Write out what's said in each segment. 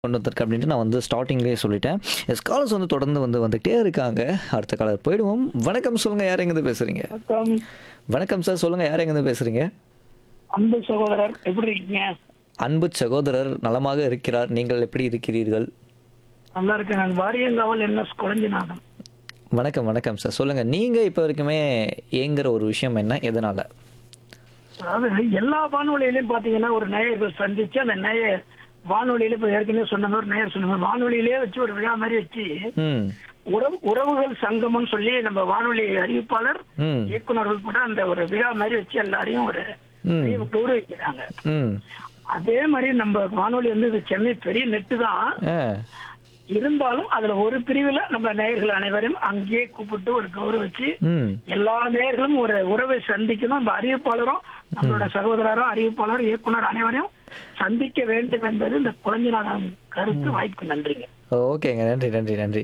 கொண்டு வந்திருக்கு அப்படின்ட்டு நான் வந்து ஸ்டார்டிங்லேயே சொல்லிட்டேன் எஸ் காலர்ஸ் வந்து தொடர்ந்து வந்து வந்துகிட்டே இருக்காங்க அடுத்த காலர் போயிடுவோம் வணக்கம் சொல்லுங்கள் யார் எங்கேருந்து பேசுகிறீங்க வணக்கம் வணக்கம் சார் சொல்லுங்கள் யார் எங்கேருந்து பேசுகிறீங்க அன்பு சகோதரர் எப்படி இருக்கீங்க அன்பு சகோதரர் நலமாக இருக்கிறார் நீங்கள் எப்படி இருக்கிறீர்கள் நல்லா இருக்கேன் நான் வாரியங்காவல் என்எஸ் குழஞ்சிநாதன் வணக்கம் வணக்கம் சார் சொல்லுங்கள் நீங்கள் இப்போ வரைக்குமே ஏங்குற ஒரு விஷயம் என்ன எதனால் அதாவது எல்லா வானொலியிலையும் பாத்தீங்கன்னா ஒரு நேயர்கள் சந்திச்சு அந்த நேயர் வானொலியில இப்ப ஏற்கனவே சொன்ன மாதிரி நேயர் சொன்ன மாதிரி வானொலியிலே வச்சு ஒரு விழா மாதிரி வச்சு ம் உறவு உறவுகள் சங்கமம் சொல்லி நம்ம வானொலி அறிவிப்பாளர் ம் இயக்குனர்கள் கூட அந்த ஒரு விழா மாதிரி வச்சு எல்லாரையும் ஒரு ம். பெரிய கௌரவிக்கிறாங்க ம் அதே மாதிரி நம்ம வானொலி வந்து இது சென்னை பெரிய நெட்டு தான் ஆ இருந்தாலும் அதுல ஒரு பிரிவுல நம்ம நேயர்கள் அனைவரையும் அங்கேயே கூப்பிட்டு ஒரு கௌரவிச்சு ம் எல்லா நேர்களும் ஒரு உறவை சந்திக்கணும் இந்த அறிவிப்பாளரும் நம்மளோட சகோதரரும் அறிவிப்பாளரும் இயக்குனர் அனைவரையும் சந்திக்க வேண்டும் என்பது இந்த குழந்தைநாதன் கருத்து வாய்ப்பு நன்றிங்க ஓகேங்க நன்றி நன்றி நன்றி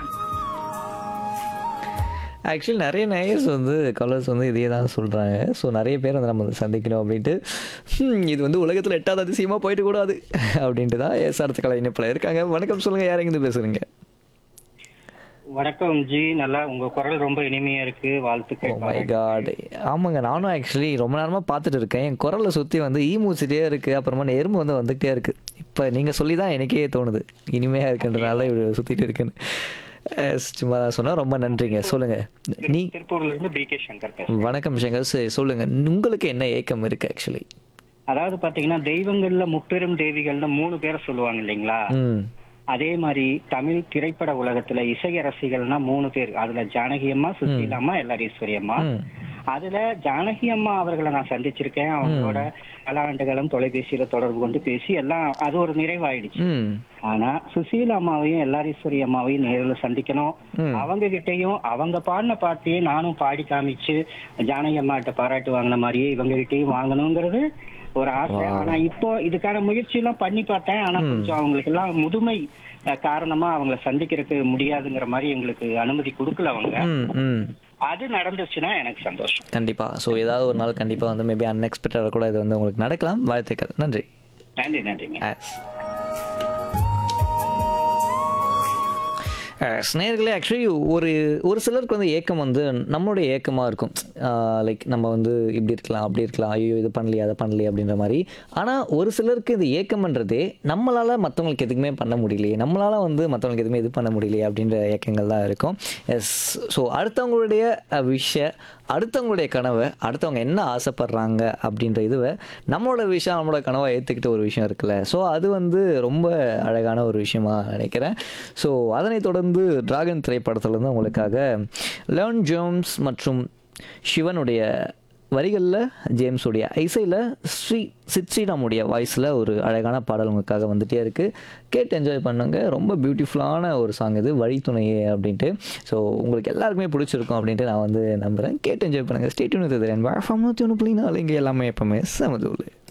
ஆக்சுவலி நிறைய நேயர்ஸ் வந்து கலர்ஸ் வந்து இதே தான் சொல்கிறாங்க ஸோ நிறைய பேர் வந்து நம்ம வந்து சந்திக்கணும் அப்படின்ட்டு ஹம், இது வந்து உலகத்தில் எட்டாவது அதிசயமாக போயிட்டு கூடாது அப்படின்ட்டு தான் எஸ் அடுத்த கலை இணைப்பில் இருக்காங்க வணக்கம் சொல்லுங்கள் யார் எங்கேருந்து பேசுகிறீங்க வணக்கம் ஜி நல்லா உங்க குரல் ரொம்ப இனிமையா இருக்கு ஓ வாழ்த்துக்கள் மை காட் ஆமாங்க நானும் ஆக்சுவலி ரொம்ப நேரமாக பார்த்துட்டு இருக்கேன் என் குரலை சுற்றி வந்து ஈ மூச்சிட்டே இருக்குது அப்புறமா எறும்பு வந்து வந்துகிட்டே இருக்குது இப்போ நீங்கள் சொல்லி தான் எனக்கே தோணுது இனிமையாக இருக்குன்றனால இப்படி சுற்றிட்டு இருக்குன்னு அஹ் சும்மா தான் சொன்னால் ரொம்ப நன்றிங்க சொல்லுங்கள் நீ திருப்பூர்ல இருந்து பி கே சங்கர் பேசுறேன் வணக்கம் சங்கர் சரி சொல்லுங்கள் உங்களுக்கு என்ன ஏக்கம் இருக்குது ஆக்சுவலி அதாவது பாத்தீங்கன்னா தெய்வங்கள்ல முப்பெரும் தேவிகள்னு மூணு பேரை சொல்லுவாங்க இல்லைங்களா ம் அதே மாதிரி தமிழ் திரைப்பட உலகத்துல இசையரசிகள்னா மூணு பேர் அதுல ஜானகி அம்மா சுசீலா அம்மா எல்லாரீஸ்வரி அம்மா ம் அதுல ஜானகி அம்மா அவர்களை நான் சந்திச்சிருக்கேன் அவங்களோட பல ஆண்டுகளும் தொலைபேசியில தொடர்பு கொண்டு பேசி எல்லாம் அது ஒரு நிறைவாயிடுச்சு ம் ஆனா சுசீலா அம்மாவையும் எல்லாரீஸ்வரி அம்மாவையும் நேரில் சந்திக்கணும் ம். அவங்க கிட்டயும் அவங்க பாடின பாட்டையே நானும் பாடி காமிச்சு ஜானகி அம்மாட்ட பாராட்டு வாங்கின மாதிரியே இவங்க கிட்டயும் வாங்கணுங்கிறது ஒரு ஆசை ஆனா இப்போ இதுக்கான முயற்சி எல்லாம் பண்ணி பார்த்தேன் ஆனா கொஞ்சம் அவங்களுக்கு எல்லாம் முதுமை அஹ், காரணமா அவங்கள சந்திக்கிறதுக்கு முடியாதுங்கிற மாதிரி எங்களுக்கு அனுமதி கொடுக்கல அவங்க ம் ம் அது நடந்துச்சுன்னா எனக்கு சந்தோஷம் கண்டிப்பாக ஸோ ஏதாவது ஒரு நாள் கண்டிப்பாக வந்து மேபி அன்எக்ஸ்பெக்டடாக கூட இது வந்து உங்களுக்கு நடக்கலாம் வாழ்த்துக்கள் நன்றி நன்றி நன்றிங்க ஆஸ் ஸ்னேர்களே ஆக்சுவலி ஒரு ஒரு சிலருக்கு வந்து ஏக்கம் வந்து நம்மளுடைய ஏக்கமாக இருக்கும் லைக் நம்ம வந்து இப்படி இருக்கலாம் அப்படி இருக்கலாம் ஐயோ இது பண்ணலையே அதை பண்ணலையே அப்படின்ற மாதிரி ஆனால் ஒரு சிலருக்கு இது ஏக்கம்ன்றதே நம்மளால் மற்றவங்களுக்கு எதுக்குமே பண்ண முடியலையே நம்மளால் வந்து மற்றவங்களுக்கு எதுவுமே இது பண்ண முடியலையே அப்படின்ற ஏக்கங்கள் தான் இருக்கும் எஸ் ஸோ அடுத்தவங்களுடைய விஷய அடுத்தவங்களுடைய கனவை அடுத்தவங்க என்ன ஆசைப்படுறாங்க அப்படின்ற இதுவை நம்மளோட விஷயம் நம்மளோட கனவை ஏற்றுக்கிட்ட ஒரு விஷயம் இருக்குல்ல ஸோ அது வந்து ரொம்ப அழகான ஒரு விஷயமா நினைக்கிறேன் ஸோ அதனைத் தொடர்ந்து டிராகன் திரைப்படத்துலேருந்து உங்களுக்காக லேர்ன் ஜோம்ஸ் மற்றும் சிவனுடைய வரிகளில் ஜேம்ஸுடைய இசையில் ஸ்ரீ சித் ஸ்ரீராமுடைய வாய்ஸில் ஒரு அழகான பாடல் உங்களுக்காக வந்துட்டே இருக்குது கேட்டு என்ஜாய் பண்ணுங்க ரொம்ப பியூட்டிஃபுல்லான ஒரு சாங் இது வழித்துணையே அப்படின்ட்டு ஸோ உங்களுக்கு எல்லாருக்குமே பிடிச்சிருக்கும் அப்படின்ட்டு நான் வந்து நம்புகிறேன் கேட்டு என்ஜாய் பண்ணுங்கள் ஸ்டேட்யூன் தெரியும் வாழ்ஃபாம் நூற்றி ஒன்று புள்ளி நாலு இங்கே எல்லாமே எப்பவுமே சமதூள்